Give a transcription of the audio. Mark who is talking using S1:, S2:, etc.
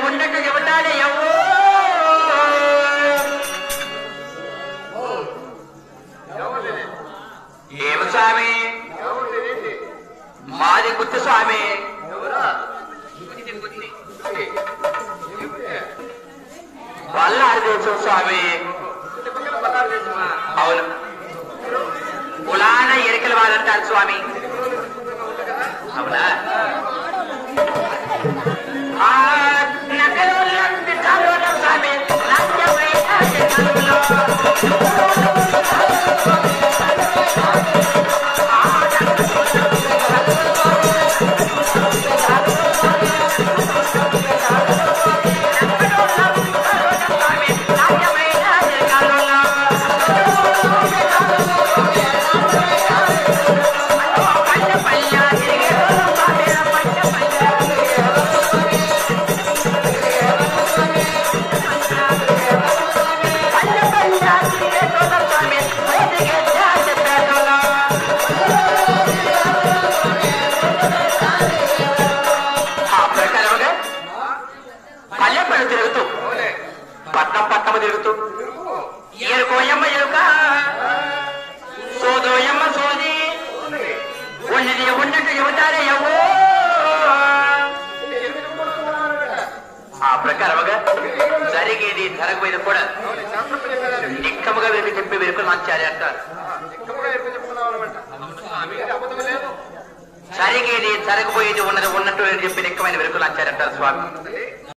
S1: ఉన్నట్టు చెబుతాడే ఎవో ఏమి స్వామి మాది గుర్తు స్వామి బల్లారి దేశం స్వామి అవును కులాన ఎరికల వాళ్ళంటారు స్వామి అవునా ఆ నగరంలో పిఠాపురం స్వామి నాట్యమైన పిఠాపురం. స్వామి నాట్యమైన పిఠాపురం. పంచ పల్య తిరిగే స్వామి పంచ పల్య పంచ పల్య తిరిగే స్వామి బయటికి చెప్పేటోళ్ళం. ఆ ప్రకారముగా పల్లెపల్లి తిరుగుతూ పట్నం పట్టము తిరుగుతూ ఏరుకోయమ్మ ఎరుక సోదోయమ్మ సోది ఉన్నది ఉన్నట్టు చెబుతారే ఎవో ఆ ప్రకారముగా జరిగేది జరగబోయేది కూడా నిక్కముగా వెలికి చెప్పి వెలుకలు మార్చాలి అంటారు జరిగేది జరగబోయేది ఉన్నది ఉన్నట్టు అని చెప్పి నిక్కమైన వెలుకలు మార్చారంటారు స్వామి